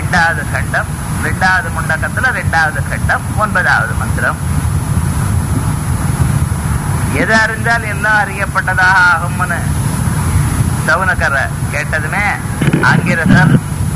ரெண்டாவது கண்டம் ரெண்டாவது முண்டகத்துல ரெண்டாவது கண்டம் ஒன்பதாவது மந்திரம் எது அறிந்தால் எல்லாம் அறியப்பட்டதாக ஆகும்னு சவுனக்கர கேட்டதுமே ஆங்கிரசர்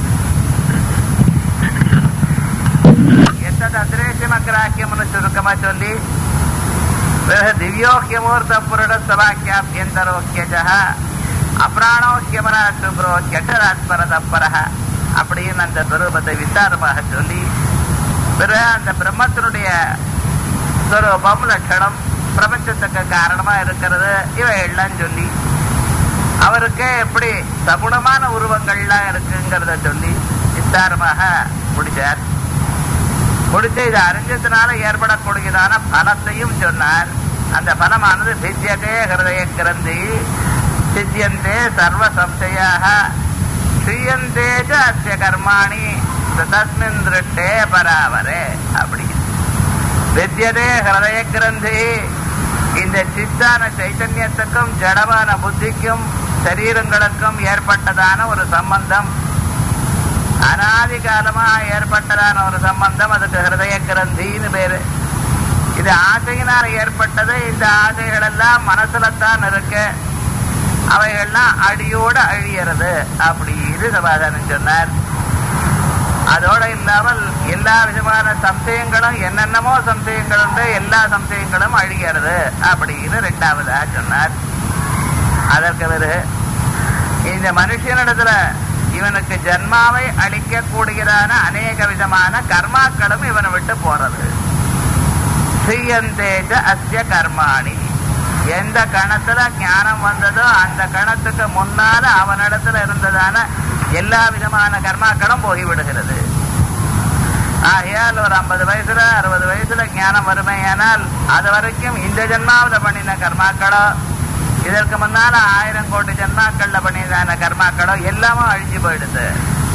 எத்தது அதிரேஷமக்ராக்கியம்னு சுருக்கமா சொல்லி பிறகு திவ்யோக்கியமூர்த்த புருட சபாக்கியாபியந்தரோக்கியஜ அப்ராணோக்கியமன சுப்ரோ கெட்டராத்பர தப்பரக அப்படின்னு அந்த ஸ்வரூபத்தை விசாரமாக சொல்லி பிறகு அந்த பிரம்மத்தினுடைய ஸ்வரூபம் லட்சணம் பிரபஞ்சத்துக்கு காரணமா இருக்கிறது இவை எல்லாம் சொல்லி அவருக்கு எப்படி சகுணமான உருவங்கள்லாம் இருக்குங்கிறத சொல்லி விஸ்தாரமாக முடிச்சார் முடிச்சு இது அறிஞ்சதுனால ஏற்படக்கூடியதான பலத்தையும் சொன்னார் அந்த பலமானது சித்தியதே ஹிருதய கிரந்தி சித்தியந்தே சர்வ சம்சயாக ஸ்ரீயந்தே ச அஸ்ய கர்மாணி தஸ்மின் திருஷ்டே பராவரே அப்படி வித்தியதே ஹிருதய கிரந்தி இந்த சித்தான சைத்தன்யத்துக்கும் ஜடமான புத்திக்கும் சரீரங்களுக்கும் ஏற்பட்டதான ஒரு சம்பந்தம் அனாதி காலமா ஏற்பட்டதான ஒரு சம்பந்தம் அதுக்கு ஹிருதய கிரந்தின்னு பேரு இது ஆசையினால் ஏற்பட்டது இந்த ஆசைகள் எல்லாம் மனசுல தான் இருக்கு அவைகள்லாம் அடியோடு அழியறது அப்படின்னு சமாதானம் சொன்னார் அதோட இல்லாமல் எல்லா விதமான சம்சயங்களும் என்னென்னமோ சம்சயங்கள் உண்டு எல்லா சம்சயங்களும் அழிகிறது அப்படின்னு ரெண்டாவதா சொன்னார் அதற்கு பிறகு இந்த மனுஷனிடத்துல இவனுக்கு ஜன்மாவை அளிக்கக்கூடியதான அநேக விதமான கர்மாக்களும் இவனை விட்டு போறது ஸ்ரீயந்தேஜ அஸ்ய கர்மாணி எந்த கணத்துல ஞானம் வந்ததோ அந்த கணத்துக்கு முன்னால அவனிடத்துல இருந்ததான எல்லா விதமான கர்மாக்களும் போய்விடுகிறது ஆகையால் ஒரு ஐம்பது வயசுல அறுபது வயசுல ஞானம் வறுமையானால் அது வரைக்கும் இந்த ஜென்மாவில பண்ணின கர்மாக்களோ இதற்கு முன்னால ஆயிரம் கோடி ஜென்மாக்கள்ல பண்ணியதான கர்மாக்களோ எல்லாமும் அழிஞ்சு போயிடுது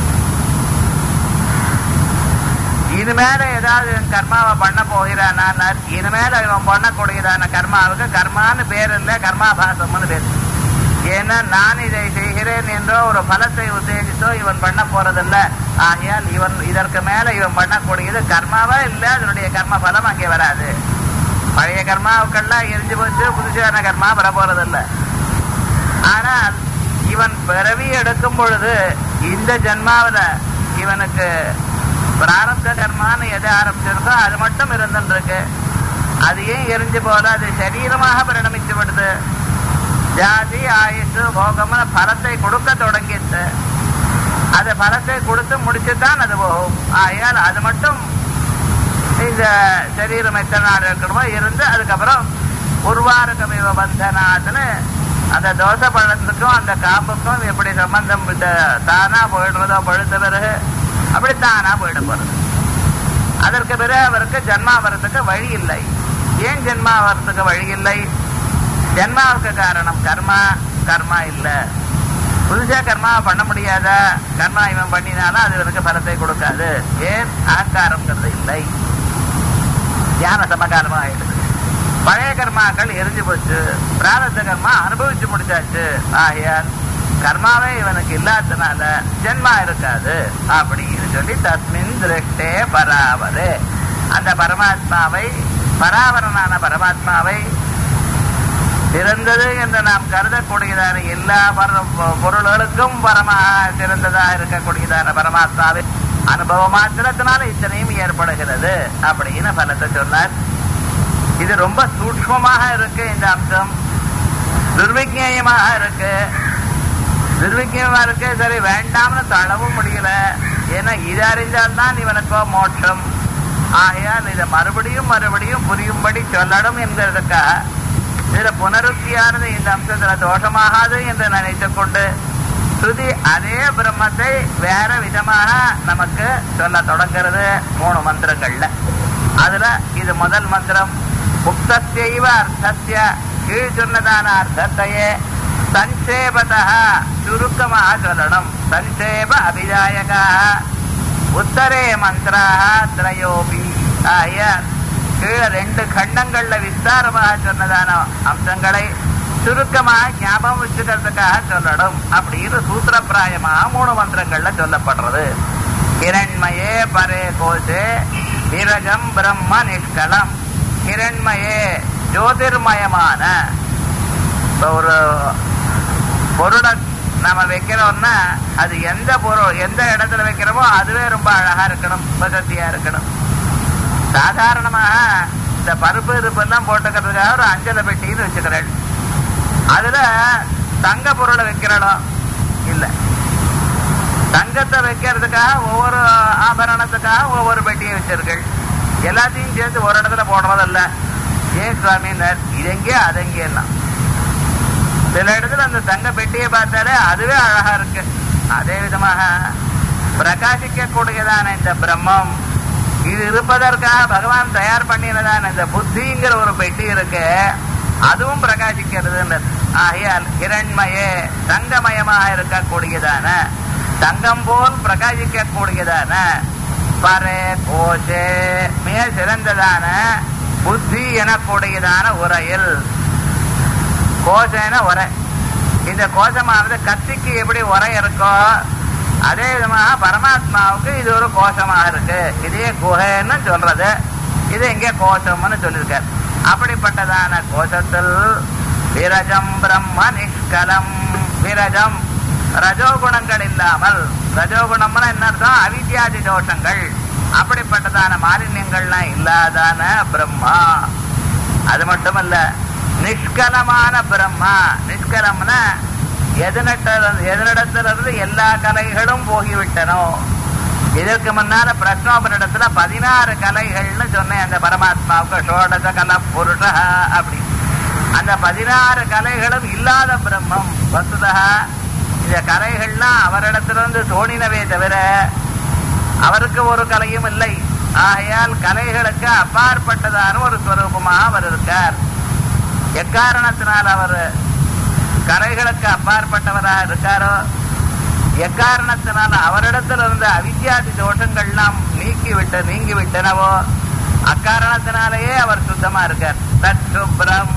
இனிமேல ஏதாவது இவன் கர்மாவை பண்ண போகிறானா இனிமேல இவன் பண்ணக்கூடியதான கர்மாவுக்கு கர்மான்னு பேர் இல்லை கர்மாபாசம்னு பேர் ஏன்னா நான் இதை செய்கிறேன் என்றோ ஒரு பலத்தை உத்தேசித்தோ இவன் பண்ண போறதில்ல ஆகையால் இவன் இதற்கு மேல இவன் பண்ணக்கூடியது கர்மாவா இல்ல அதனுடைய கர்ம பலம் அங்கே வராது பழைய கர்மாவுக்கெல்லாம் எரிஞ்சு போச்சு புதுசான கர்மா வர போறதில்ல ஆனால் இவன் பிறவி எடுக்கும் பொழுது இந்த ஜென்மாவில இவனுக்கு பிராரப்த கர்மான்னு எதை ஆரம்பிச்சிருக்கோ அது மட்டும் இருந்துருக்கு அது ஏன் எரிஞ்சு போல அது சரீரமாக பரிணமிச்சு விடுது ஜாதி ஆயுசு போகம்னு பலத்தை கொடுக்க தொடங்கிட்டு அது பலத்தை கொடுத்து முடிச்சுதான் அது போகும் ஆகையால் அது மட்டும் இந்த சரீரம் எத்தனை நாள் இருக்கணுமோ இருந்து அதுக்கப்புறம் உருவாருக்கமிவ பந்தனாத்துன்னு அந்த தோசை பழத்துக்கும் அந்த காம்புக்கும் எப்படி சம்பந்தம் இந்த தானா போயிடுறதோ பழுத்த பிறகு அப்படி தானா போயிட போறது அதற்கு பிறகு அவருக்கு ஜென்மா வர்றதுக்கு வழி இல்லை ஏன் ஜென்மா வர்றதுக்கு வழி இல்லை ஜென்மாவுக்கு காரணம் கர்மா கர்மா இல்லை புதுசா கர்மா பண்ண முடியாத கர்மா இவன் பண்ணினாலும் அது இவனுக்கு பலத்தை கொடுக்காது ஏன் அகங்காரம்ங்கிறது இல்லை தியான சமகாலமா ஆயிடுது பழைய கர்மாக்கள் எரிஞ்சு போச்சு பிராரத்த கர்மா அனுபவிச்சு முடிச்சாச்சு ஆகையால் கர்மாவே இவனுக்கு இல்லாதனால ஜென்மா இருக்காது அப்படின்னு சொல்லி தஸ்மின் திருஷ்டே பராவரு அந்த பரமாத்மாவை பராவரனான பரமாத்மாவை சிறந்தது என்று நாம் கருதக்கூடியதான எல்லா பர- பொருள்களுக்கும் பரமாக சிறந்ததாக இருக்கக்கூடியதான பரமாத்மாவை அனுபவ மாத்திரத்தினால இத்தனையும் ஏற்படுகிறது அப்படின்னு பலத்தை சொன்னார் இது ரொம்ப சூக்ஷ்மமாக இருக்கு இந்த அம்சம் துர்விஜயமாக இருக்கு துர்விஜயமா இருக்கு சரி வேண்டாம்னு தளவும் முடியல ஏன்னா இது அறிந்தால்தான் இவனுக்கோ மோட்சம் ஆகையால் இதை மறுபடியும் மறுபடியும் புரியும்படி சொல்லணும் என்கிறதுக்காக இதுல புனருக்தியானது இந்த அம்சத்துல தோஷமாகாது என்று நினைத்துக் கொண்டு ஸ்ருதி அதே பிரம்மத்தை வேற விதமாக நமக்கு சொல்ல தொடங்கிறது மூணு மந்திரங்கள்ல அதுல இது முதல் மந்திரம் முக்தத்தைவ அர்த்தத்திய கீழ் சொன்னதான அர்த்தத்தையே சஞ்சேபதா சுருக்கமாக சொல்லணும் சஞ்சேப அபிதாயகாக உத்தரே மந்திராக திரையோபி ஆகிய கீழே ரெண்டு கண்டங்கள்ல விஸ்தாரமாக சொன்னதான அம்சங்களை சுருக்கமாக ஞாபகம் வச்சுக்கிறதுக்காக சொல்லணும் அப்படின்னு சூத்திரப்பிராயமாக மூணு மந்திரங்கள்ல சொல்லப்படுறது ஹிரண்மயே பரே கோஷே விரஜம் பிரம்ம நிஷ்கலம் ஹிரண்மயே ஜோதிர்மயமான இப்ப ஒரு பொருளை நம்ம வைக்கிறோம்னா அது எந்த பொருள் எந்த இடத்துல வைக்கிறோமோ அதுவே ரொம்ப அழகா இருக்கணும் வசதியா இருக்கணும் சாதாரணமாக இந்த பருப்பு இருப்பு எல்லாம் போட்டுக்கிறதுக்காக ஒரு அஞ்சலை பெட்டின்னு வச்சுக்கிறேன் அதுல தங்க பொருளை வைக்கிறோம் இல்ல தங்கத்தை வைக்கிறதுக்காக ஒவ்வொரு ஆபரணத்துக்காக ஒவ்வொரு பெட்டியை வச்சிருக்கள் எல்லாத்தையும் சேர்த்து ஒரு இடத்துல போடுறதில்ல ஏன் சுவாமினர் இதெங்கே அதெங்கேலாம் சில இடத்துல அந்த தங்க பெட்டியை பார்த்தாலே அதுவே அழகா இருக்கு அதே விதமாக பிரகாசிக்க கூடியதான இந்த பிரம்மம் இது இருப்பதற்காக பகவான் தயார் பண்ணினதான இந்த புத்திங்கிற ஒரு பெட்டி இருக்கு அதுவும் பிரகாசிக்கிறது ஆகையால் ஹிரண்மயே தங்கமயமாக இருக்கக்கூடியதான தங்கம் போல் பிரகாசிக்க கூடியதான பரே கோஷே மிக சிறந்ததான புத்தி எனக்கூடியதான உரையில் கோஷன உரை இந்த கோஷமானது கத்திக்கு எப்படி உரை இருக்கோ அதே விதமாக பரமாத்மாவுக்கு இது ஒரு கோஷமாக இருக்கு இதே குகைன்னு சொல்றது இது இங்கே கோஷம்னு சொல்லியிருக்கார் அப்படிப்பட்டதான கோஷத்தில் விரஜம் பிரம்ம நிஷ்கலம் விரஜம் ரஜோகுணங்கள் இல்லாமல் ரஜோகுணம்னா என்ன அர்த்தம் அவித்யாதி தோஷங்கள் அப்படிப்பட்டதான மாலின்யங்கள்லாம் இல்லாதான பிரம்மா அது மட்டுமல்ல நிஷ்கலமான பிரம்மா நிஷ்கலம்னா எதனிடத்திலிருந்து எல்லா கலைகளும் போகிவிட்டனோ இதற்கு முன்னால பிரஷ்னோபனிடத்துல பதினாறு கலைகள்னு சொன்னேன் அந்த பரமாத்மாவுக்கு ஷோடச கல புருஷ அப்படி அந்த பதினாறு கலைகளும் இல்லாத பிரம்மம் வசுதா இந்த கலைகள்லாம் அவரிடத்திலிருந்து தோணினவே தவிர அவருக்கு ஒரு கலையும் இல்லை ஆகையால் கலைகளுக்கு அப்பாற்பட்டதான ஒரு ஸ்வரூபமாக அவர் இருக்கார் எக்காரணத்தினால் அவர் கலைகளுக்கு அப்பாற்பட்டவராக இருக்காரோ எக்காரணத்தினால் அவரிடத்தில் இருந்த அவித்யாதி தோஷங்கள்லாம் நீக்கிவிட்டு நீங்கி விட்டனவோ அக்காரணத்தினாலேயே அவர் சுத்தமா இருக்கார் தத் சுப்ரம்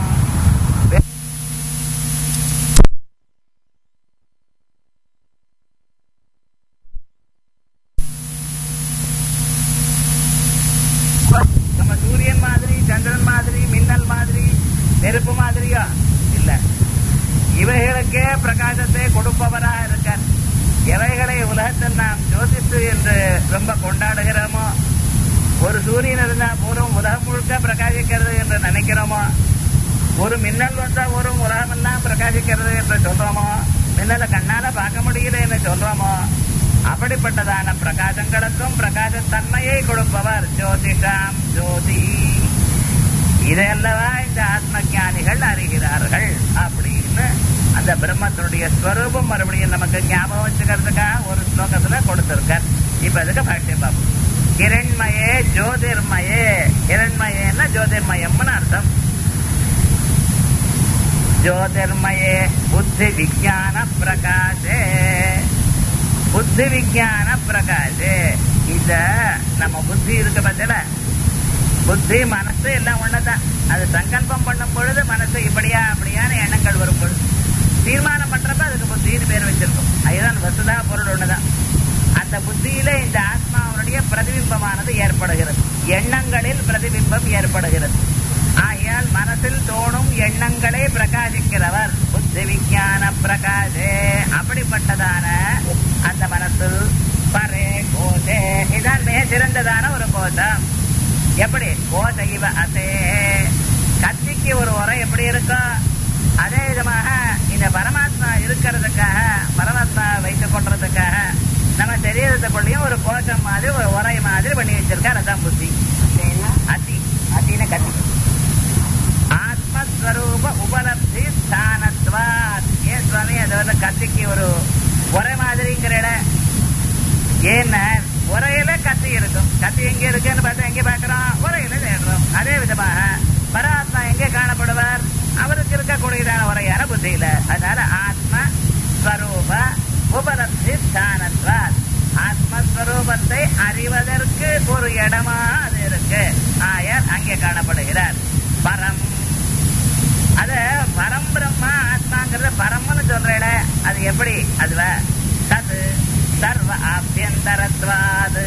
நம்ம சூரியன் மாதிரி சந்திரன் மாதிரி மின்னல் மாதிரி நெருப்பு மாதிரியா இல்ல இவைகளுக்கே பிரகாசத்தை கொடுப்பவராக இருக்கார் எவைகளை உலகத்தில் நாம் ஜோதித்து என்று ரொம்ப கொண்டாடுகிறோமோ ஒரு சூரியன் இருந்தா போதும் உலகம் முழுக்க பிரகாசிக்கிறது என்று நினைக்கிறோமோ ஒரு மின்னல் வந்தா ஒரு உலகம் எல்லாம் பிரகாசிக்கிறது என்று சொல்றோமோ மின்னலை கண்ணால பார்க்க முடியுது என்று சொல்றோமோ அப்படிப்பட்டதான பிரகாசங்களுக்கும் பிரகாசத்தன்மையை கொடுப்பவர் ஜோதிஷாம் ஜோதி இதையல்லவா இந்த ஆத்ம ஞானிகள் அறிகிறார்கள் அப்படின்னு அந்த பிரம்மத்தினுடைய ஸ்வரூபம் மறுபடியும் நமக்கு ஞாபகம் வச்சுக்கிறதுக்காக ஒரு ஸ்லோகத்துல கொடுத்திருக்கார் இப்ப அதுக்கு பாஷ்யம் பார்ப்போம் கிரண்மயே ஜோதிர்மயே கிரண்மயேன்னா ஜோதிர்மயம்னு அர்த்தம் ஜோதிர்மயே புத்தி விஜான பிரகாசே புத்தி விஜான பிரகாசே இத நம்ம புத்தி இருக்கு பத்தில புத்தி மனசு எல்லாம் ஒண்ணுதான் அது சங்கல்பம் பண்ணும் பொழுது மனசு இப்படியா அப்படியான எண்ணங்கள் வரும் பொழுது தீர்மானம் பண்றப்ப அதுக்கு புத்தின்னு பேர் வச்சிருக்கும் அதுதான் வசுதா பொருள் ஒண்ணுதான் அந்த புத்தியில இந்த ஆத்மாவுடைய பிரதிபிம்பமானது ஏற்படுகிறது எண்ணங்களில் பிரதிபிம்பம் ஏற்படுகிறது ஆகையால் மனசில் தோணும் எண்ணங்களை பிரகாசிக்கிறவர் புத்தி விஞ்ஞான பிரகாசே அப்படிப்பட்டதான அந்த மனசில் பரே கோஷே இதான் மிக சிறந்ததான ஒரு கோஷம் எப்படி கோஷ இவ அசே கத்திக்கு ஒரு உரை எப்படி இருக்கோ அதே விதமாக இந்த பரமாத்மா இருக்கிறதுக்காக பரமாத்மா வைத்துக் கொள்றதுக்காக நம்ம சரீரத்துக்குள்ளேயும் ஒரு கோஷம் மாதிரி ஒரு உரை மாதிரி பண்ணி வச்சிருக்காரு அதான் புத்தி அத்தி அத்தின கத்தி ஆத்மஸ்வரூப உபலப்தி ஸ்தானத்வாத் ஏன் சுவாமி அது வந்து கத்திக்கு ஒரு உரை மாதிரிங்கிற இடம் ஏன்னா உரையில கத்தி இருக்கும் கத்தி எங்க இருக்குன்னு பார்த்தா எங்க பாக்குறோம் உரையில தேடுறோம் அதே விதமாக பரமாத்மா எங்கே காணப்படுவார் அவருக்கு இருக்கக்கூடியதான உரையான புத்தியில அதனால ஆத்ம ஸ்வரூப உபலப்தி ஸ்தானத்வாத் ஆத்மஸ்வரூபத்தை அறிவதற்கு ஒரு இடமா அது இருக்கு ஆயர் அங்கே காணப்படுகிறார் பரம் அத பரம் பிரம்மா ஆத்மாங்கிறத பரம்னு சொல்றேல அது எப்படி அதுவ தது சர்வ ஆபியந்தரத்வாது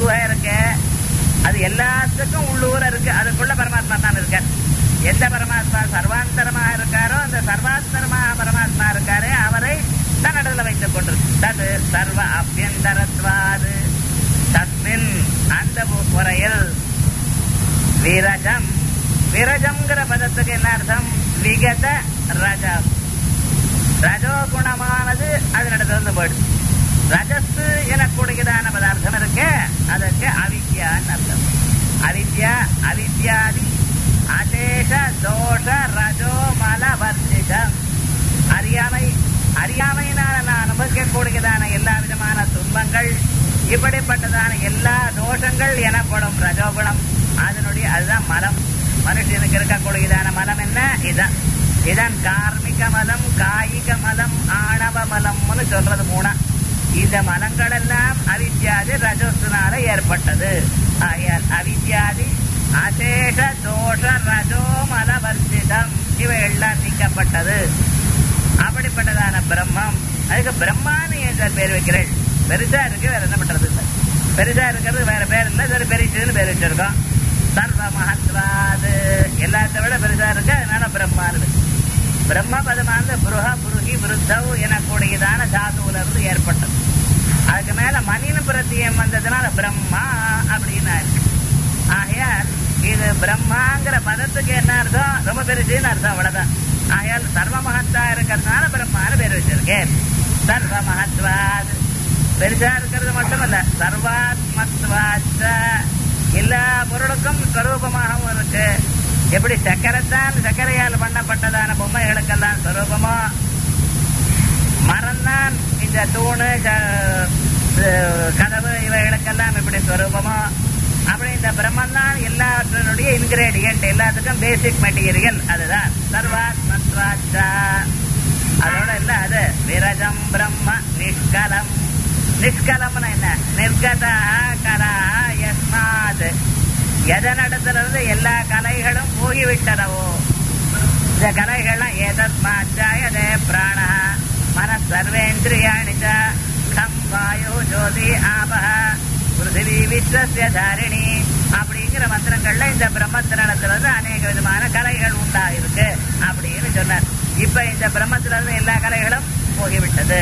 குகை இருக்கு அது எல்லாத்துக்கும் உள்ளூர இருக்கு அதுக்குள்ள பரமாத்மா தான் இருக்கார் எந்த பரமாத்மா சர்வாந்தரமா இருக்காரோ அந்த சர்வாந்தரமா பரமாத்மா இருக்காரே அவரை தன்னிடத்துல வைத்துக் கொண்டிருக்கு தது சர்வ அபியந்தரத்வாது தஸ்மின் அந்த முறையில் விரஜம் விரஜம்ங்கிற பதத்துக்கு என்ன அர்த்தம் விகத ரஜம் ரஜோகுணமானது அதனிடத்திலிருந்து போயிடுது ரஜஸ் எனக்கூடியதான பதார்த்தம் இருக்கு அதற்கு அவித்யான்னு அர்த்தம் அவித்யா அவித்யாதி அதேஷ தோஷ ரஜோ மல வர்ஜிதம் அறியாமை அறியாமையினால நான் அனுபவிக்கக்கூடியதான எல்லா விதமான துன்பங்கள் இப்படிப்பட்டதான எல்லா தோஷங்கள் எனப்படும் ரஜோகுணம் அதனுடைய அதுதான் மலம் மனுஷனுக்கு இருக்கக்கூடியதான மலம் என்ன இதான் இதான் கார்மிக மலம் காயிக மலம் ஆணவ மலம்னு சொல்றது மூணா இந்த மலங்கள் எல்லாம் அவித்யாதி ரஜோசினால ஏற்பட்டது ஆகையால் அவித்யாதி அசேஷ தோஷ ரஜோ மல வர்ஜிதம் இவை எல்லாம் நீக்கப்பட்டது அப்படிப்பட்டதான பிரம்மம் அதுக்கு பிரம்மான்னு ஏன் சார் பேர் வைக்கிறேன் பெருசா இருக்கு வேற என்ன பண்றது இல்லை பெருசா இருக்கிறது வேற பேர் இல்லை சார் பெருசுன்னு பேர் வச்சிருக்கோம் சர்வ மகத்வாது எல்லாத்த விட பெருசா இருக்கு அதனால பிரம்மானது பிரம்ம பதமானது புருஹ புருகி விருத்தவ் எனக்கூடியதான தாதுவுல இருந்து ஏற்பட்டது அதுக்கு மேல மணின பிரத்தியம் வந்ததுனால பிரம்மா அப்படின்னு இருக்கு ஆகையால் இது பிரம்மாங்கிற பதத்துக்கு என்ன அர்த்தம் ரொம்ப பெருசுன்னு அர்த்தம் அவ்வளவுதான் ஆகையால் சர்வ மகத்தா இருக்கிறதுனால பிரம்மான்னு பேர் வச்சிருக்கேன் சர்வ மகத்வாது பெருசா இருக்கிறது மட்டுமல்ல சர்வாத்மத்வாச்ச எல்லா பொருளுக்கும் ஸ்வரூபமாகவும் இருக்கு எப்படி சக்கரைத்தான் சர்க்கரையால் பண்ணப்பட்டதான பொம்மைகளுக்கெல்லாம் ஸ்வரூபமோ மரம்தான் இந்த தூணு க- அஹ் கதவு இவைகளுக்கெல்லாம் எப்படி ஸ்வரூபமோ அப்படி இந்த பிரம்மன் தான் எல்லாத்தினுடைய இன்கிரேடியன்ட் எல்லாத்துக்கும் பேசிக் மெட்டீரியல் அதுதான் சர்வாத்மத்வாச்சா அதோட இல்ல அது விரஜம் பிரம்ம நிஷ்கலம் நிஷ்கலம்னு என்ன நிர்கதா கலா யஸ்மாத் எதனிடத்துல இருந்து எல்லா கலைகளும் போய்விட்டனவோ இந்த கலைகள்லாம் ஏதஸ்மாச்சாயதே பிராண மன சர்வேந்திரியாணி ச கம் வாயு ஜோதி ஆபஹ பிருத்திவி விஸ்வசிய தாரிணி அப்படிங்கிற மந்திரங்கள்ல இந்த பிரம்மத்தினிடத்துல இருந்து அநேக விதமான கலைகள் உண்டாயிருக்கு அப்படின்னு சொன்னார் இப்ப இந்த பிரம்மத்துல இருந்து எல்லா கலைகளும் போய்விட்டது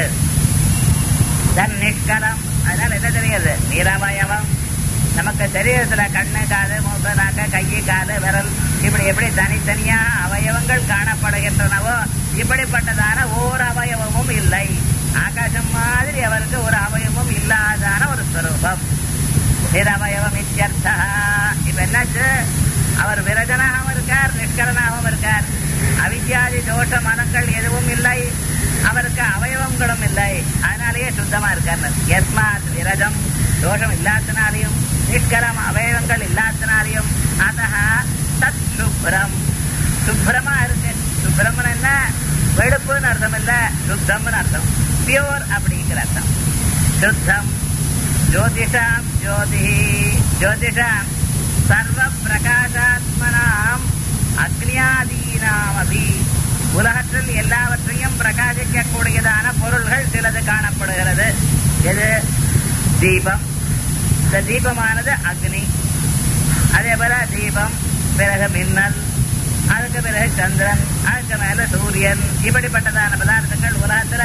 தன் நிஷ்கலம் அதனால என்ன தெரியாது நிரவயவம் நமக்கு சரீரத்துல கண்ணு காது மூக்கு நாக்கு கையை காலு விரல் இப்படி எப்படி தனித்தனியா அவயவங்கள் காணப்படுகின்றனவோ இப்படிப்பட்டதான ஓர் அவயவமும் இல்லை ஆகாசம் மாதிரி அவருக்கு ஒரு அவயவமும் இல்லாதான ஒரு ஸ்வரூபம் நிரவயவம் இத்தியர்த்தா இப்ப என்னாச்சு அவர் விரஜனாகவும் இருக்கார் நிஷ்கலனாகவும் இருக்கார் அவித்யாதி தோஷ மனங்கள் எதுவும் இல்லை அவருக்கு அவயவங்களும் இல்லை அதனாலேயே சுத்தமா இருக்கார் எஸ்மாத் விரஜம் தோஷம் இல்லாதனாலையும் நிஷ்கலம் அவயவங்கள் இல்லாதனாலையும் அதஹா தத் சுப்ரம் சுப்ரமா இருக்கு சுப்ரம்னு என்ன வெளுப்புன்னு அர்த்தம் இல்ல சுத்தம்னு அர்த்தம் பியோர் அப்படிங்கிற அர்த்தம் சுத்தம் ஜோதிஷாம் ஜோதி ஜோதிஷாம் சர்வ பிரகாசாத்மனாம் அக்னியாதீனாமபி உலகத்தில் எல்லாவற்றையும் பிரகாசிக்கக்கூடியதான பொருள்கள் சிலது காணப்படுகிறது எது தீபம் இந்த தீபமானது அக்னி அதே போல தீபம் பிறகு மின்னல் அதுக்கு பிறகு சந்திரன் அதுக்கு மேல சூரியன் இப்படிப்பட்டதான பதார்த்தங்கள் உலகத்துல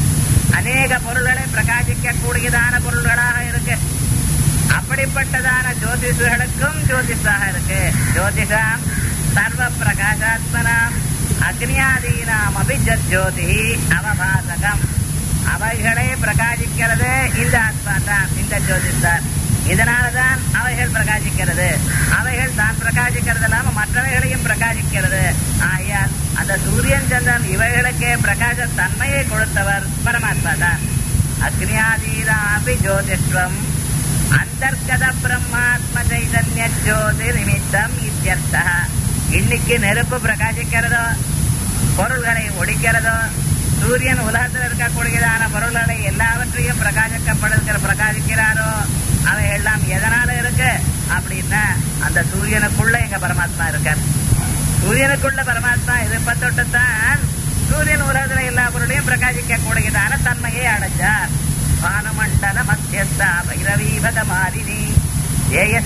அநேக பொருள்களை பிரகாசிக்க கூடியதான பொருள்களாக இருக்கு அப்படிப்பட்டதான ஜோதிஷர்களுக்கும் ஜோதிஷாக இருக்கு ஜோதிஷாம் சர்வ பிரகாசாத்மனாம் அக்னியாதீனாம் அபிஜத் ஜோதி அவபாசகம் அவைகளை பிரகாசிக்கிறது இந்த ஆத்மா தான் இந்த ஜோதிஷ் தான் இதனாலதான் அவைகள் பிரகாசிக்கிறது அவைகள் தான் பிரகாசிக்கிறது இல்லாம மற்றவைகளையும் பிரகாசிக்கிறது ஆகையால் அந்த சூரியன் சந்திரன் இவைகளுக்கே பிரகாச தன்மையை கொடுத்தவர் பரமாத்மா தான் அக்னியாதீனாபி ஜோதிஷ்வம் அந்தர்கத பிரம்மாத்ம சைதன்ய ஜோதி நிமித்தம் இத்தியர்த்தா இன்னைக்கு நெருப்பு பிரகாசிக்கிறதோ பொருள்களை ஒழிக்கிறதோ சூரியன் உலகத்தில் இருக்கக்கூடியதான பொருள்களை எல்லாவற்றையும் பிரகாசிக்கப்படுகிற பிரகாசிக்கிறாரோ அவை எல்லாம் எதனால இருக்கு அப்படின்னா அந்த சூரியனுக்குள்ள எங்க பரமாத்மா இருக்கார் சூரியனுக்குள்ள பரமாத்மா இருப்பத்தொட்டுத்தான் சூரியன் உலகத்துல எல்லா பொருளையும் பிரகாசிக்க கூடியதான தன்மையை அடைஞ்சார் வானமண்டல மத்தியஸ்தா பைரவீபத மாலினி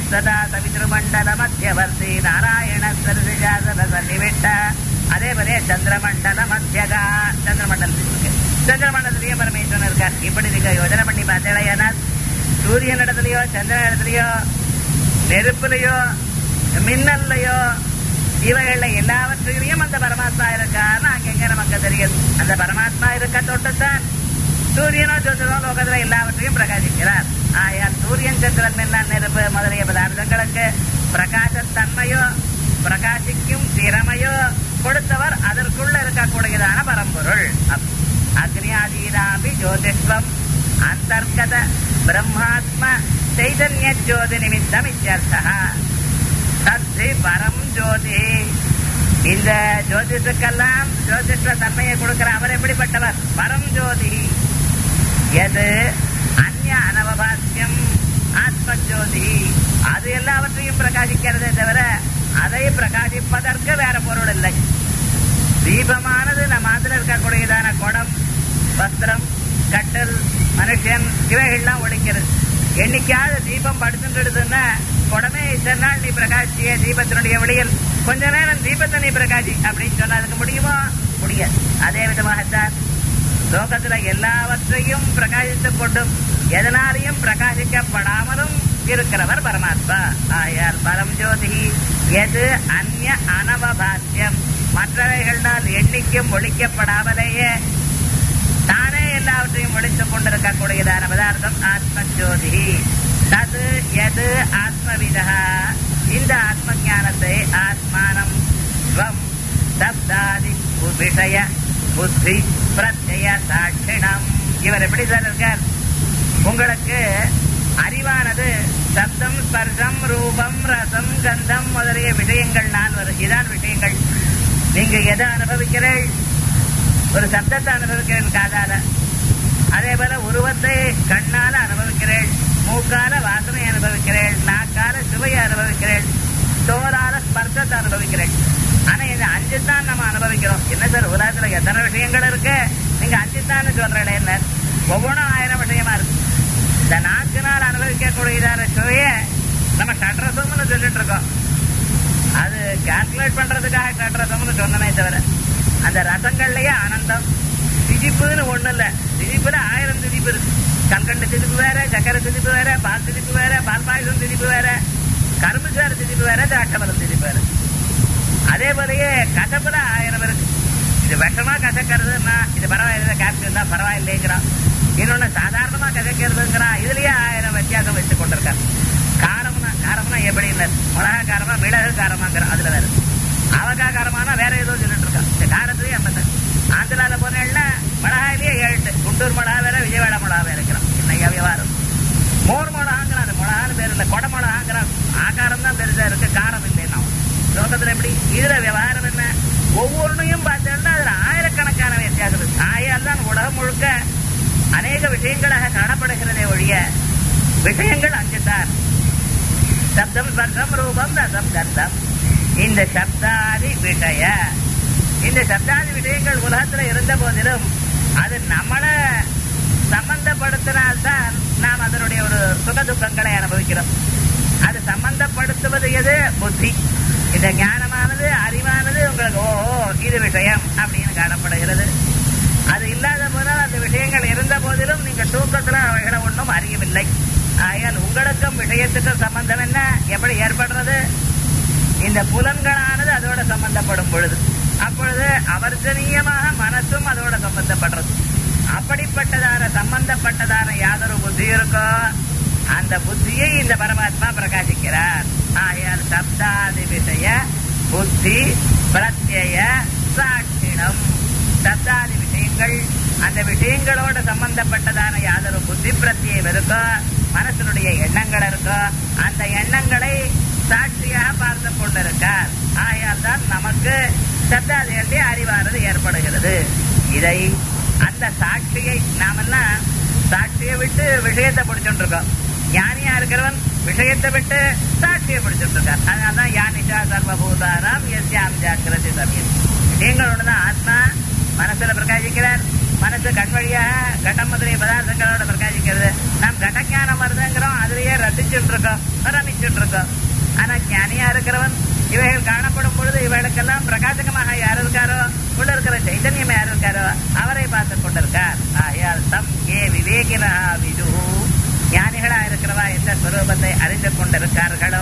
சதா சவித்ருமண்டல மத்தியவர்த்தி நாராயண சரசிஜாசன சன்னிவிட்ட அதே மாதிரியே சந்திரமண்டல மத்தியகா சந்திரமண்டலத்தில் இருக்கு சந்திரமண்டலத்திலேயே பரமேஸ்வரன் இருக்கார் இப்படி நீங்க யோஜனை பண்ணி பார்த்தேன்னா சூரியன் இடத்துலயோ சந்திரன் இடத்துலயோ நெருப்புலையோ மின்னல்லையோ இவைகள்ல எல்லாவற்றிலையும் அந்த பரமாத்மா இருக்கான்னு அங்கங்க நமக்கு தெரியுது அந்த பரமாத்மா இருக்க தொட்டுத்தான் சூரியனோ சந்திரனோ லோகத்துல எல்லாவற்றையும் பிரகாசிக்கிறார் ஆயால் சூரியன் சந்திரன் மின்னல் நெருப்பு முதலிய பதார்த்தங்களுக்கு பிரகாசத்தன்மையோ பிரகாசிக்கும் திறமையோ கொடுத்தவர் அதற்குள்ள இருக்கக்கூடியதான பரம்பொருள் அப்- அக்னியாதீனாபி ஜோதிஷ்வம் அந்தர்கத பிரம்மாத்ம சைதன்ய ஜோதி நிமித்தம் இத்தியர்த்தா தத்தி பரம் ஜோதி இந்த ஜோதிஷுக்கெல்லாம் ஜோதிஷ தன்மையை கொடுக்கிற அவர் எப்படிப்பட்டவர் பரம் ஜோதி எது அந்நிய அனவபாத்தியம் ஆத்ம ஜோதி அது எல்லாவற்றையும் பிரகாசிக்கிறதே தவிர அதை பிரகாசிப்பதற்கு வேற பொருள் இல்லை தீபமானது நம்ம அதுல இருக்கக்கூடியதான குடம் வஸ்திரம் கட்டல் மனுஷன் இவைகள்லாம் ஒழிக்கிறது என்னைக்காவது தீபம் படுத்துட்டுடுதுன்னா குடமே இத்தனை நாள் நீ பிரகாசிய தீபத்தினுடைய வெளியில் கொஞ்ச நேரம் தீபத்தை நீ பிரகாசி அப்படின்னு சொன்னா அதுக்கு முடியுமா முடியாது அதே விதமாகத்தான் லோகத்துல எல்லாவற்றையும் பிரகாசித்துக் கொண்டும் எதனாலையும் பிரகாசிக்கப்படாமலும் இருக்கிறவர் பரமாத்மா ஆயார் பரம் ஜோதி எது அந்நிய அனவபாத்தியம் மற்றவைகளால் எண்ணிக்கும் ஒழிக்கப்படாமலேயே தானே எல்லாவற்றையும் ஒழித்துக் கொண்டிருக்கக்கூடியதான பதார்த்தம் ஆத்ம ஜோதி தது எது ஆத்மவிதா இந்த ஆத்ம ஞானத்தை ஆத்மானம் ஸ்வம் சப்தாதி விஷய புத்தி பிரத்ய சாட்சிணம் இவர் எப்படி சார் இருக்கார் உங்களுக்கு அறிவானது சப்தம் ஸ்பர்சம் ரூபம் ரசம் கந்தம் முதலிய விஷயங்கள் நான் வரும் இதான் விஷயங்கள் நீங்க எதை அனுபவிக்கிறீர்கள் ஒரு சப்தத்தை அனுபவிக்கிறேன் காதால அதே போல உருவத்தை கண்ணால அனுபவிக்கிறேன் மூக்கால வாசனை அனுபவிக்கிறேன் நாக்கால சுவையை அனுபவிக்கிறேன் தோலால ஸ்பர்சத்தை அனுபவிக்கிறேன் ஆனா இந்த அஞ்சு தான் நம்ம அனுபவிக்கிறோம் என்ன சார் உலகத்துல எத்தனை விஷயங்கள் இருக்கு நீங்க அஞ்சு தான் சொல்றேன் என்ன ஒவ்வொன்றும் ஆயிரம் விஷயமா இருக்கு இந்த நான்கு நாள் அனுபவிக்கக்கூடியதான சுவையை நம்ம சட்ரசம்னு சொல்லிட்டு இருக்கோம் அது கால்குலேட் பண்றதுக்காக கட்டுறதும்னு சொன்னனே தவிர அந்த ரசங்கள்லயே ஆனந்தம் திதிப்புன்னு ஒண்ணு இல்ல திதிப்புல ஆயிரம் திதிப்பு இருக்கு கல்கண்டு திதிப்பு வேற சக்கரை திதிப்பு வேற பால் திதிப்பு வேற பால் பாயசம் திதிப்பு வேற கரும்பு சாறு திதிப்பு வேற திராட்சபலம் திதிப்பு வேற அதே போலயே கசப்புல ஆயிரம் இருக்கு இது விஷமா கசக்கிறதுன்னா இது பரவாயில்ல கேப்டன் தான் பரவாயில்லைங்கிறான் இன்னொன்னு சாதாரணமா கசக்கிறதுங்கிறான் இதுலயே ஆயிரம் வித்தியாசம் வச்சு கொண்டிருக்கான் காரம்னா காரம்னா எப்படி இல்லை மிளகா காரமா மிளகு காரமாங்கிறான் அதுல வேற அவகா காரமானா வேற ஏதோ சொல்லிட்டு இருக்கான் இந்த காரத்திலேயே ஐம்பது ஆந்திரால போனேன்னா மிளகாயிலேயே ஏழு குண்டூர் மிளகா வேற விஜயவாடா மிளகா வேற இருக்கிறான் இன்னைக்கு விவகாரம் மோர் மிளகாங்கிறான் அது மிளகான்னு பேர் இல்லை கொடை மிளகாங்கிறான் ஆகாரம் தான் பெருசா இருக்கு காரம் இல்லைன்னா லோகத்துல எப்படி இதுல விவகாரம் என்ன ஒவ்வொன்றையும் பார்த்தோம்னா அதுல ஆயிரக்கணக்கான வித்தியாசம் இருக்கு ஆயால் தான் உலகம் முழுக்க அநேக விஷயங்களாக காணப்படுகிறதே ஒழிய விஷயங்கள் அஞ்சுதான் சப்தம் ஸ்பர்சம் ரூபம் ரசம் கந்தம் இந்த சப்தாதி விஷய இந்த சப்தாதி விஷயங்கள் உலகத்துல இருந்த போதிலும் அது நம்மளை சம்பந்தப்படுத்தினால்தான் நாம் அதனுடைய ஒரு சுக துக்கங்களை அனுபவிக்கிறோம் அது சம்பந்தப்படுத்துவது எது புத்தி இந்த ஞானமானது அறிவானது உங்களுக்கு ஓஹோ இது விஷயம் அப்படின்னு காணப்படுகிறது அது இல்லாத போதால் அந்த விஷயங்கள் இருந்த போதிலும் நீங்க தூக்கத்துல அவைகளை ஒன்றும் அறியவில்லை ஆகையால் உங்களுக்கும் விஷயத்துக்கும் சம்பந்தம் என்ன எப்படி ஏற்படுறது இந்த புலன்களானது அதோட சம்பந்தப்படும் பொழுது அப்பொழுது அவர்ஜனீயமாக மனசும் அதோட சம்பந்தப்படுறது அப்படிப்பட்டதான சம்பந்தப்பட்டதான யாதொரு புத்தி இருக்கோ அந்த புத்தியை இந்த பரமாத்மா பிரகாசிக்கிறார் ஆகையால் சப்தாதி விஷய புத்தி பிரத்யய சாட்சிணம் சப்தாதி விஷயங்கள் அந்த விஷயங்களோட சம்பந்தப்பட்டதான யாதொரு புத்தி பிரத்யம் இருக்கோ மனசனுடைய எண்ணங்கள் இருக்கோ அந்த எண்ணங்களை சாட்சியாக பார்த்து கொண்டிருக்கார் ஆகையால் தான் நமக்கு சப்தாதிகளுடைய அறிவானது ஏற்படுகிறது இதை அந்த சாட்சியை நாமெல்லாம் சாட்சியை விட்டு விஷயத்தை பிடிச்சுட்டு இருக்கோம் ஞானியா இருக்கிறவன் விஷயத்தை விட்டு சாட்சியை பிடிச்சிட்டு இருக்கார் அதனால்தான் யானிஷா சர்வபூதாராம் எஸ்யாம் ஜாக்கிரதை சமயம் விஷயங்களோட தான் ஆத்மா மனசுல பிரகாசிக்கிறார் மனசு கண் வழியாக கட்டம் முதலிய பதார்த்தங்களோட பிரகாசிக்கிறது நாம் கடஞானம் வருதுங்கிறோம் அதுலயே ரசிச்சு ரசிச்சுட்டு இருக்கோம் ரமிச்சுட்டு இருக்கோம் ஆனா ஞானியா இருக்கிறவன் இவைகள் காணப்படும் பொழுது இவைகளுக்கெல்லாம் பிரகாசகமாக யார் இருக்காரோ உள்ள இருக்கிற சைதன்யம் யார் இருக்காரோ அவரை பார்த்து கொண்டிருக்கார் ஆகையால் தம் ஏ விவேகினா விது ஞானிகளா இருக்கிறவா எந்த ஸ்வரூபத்தை அறிந்து கொண்டிருக்கார்களோ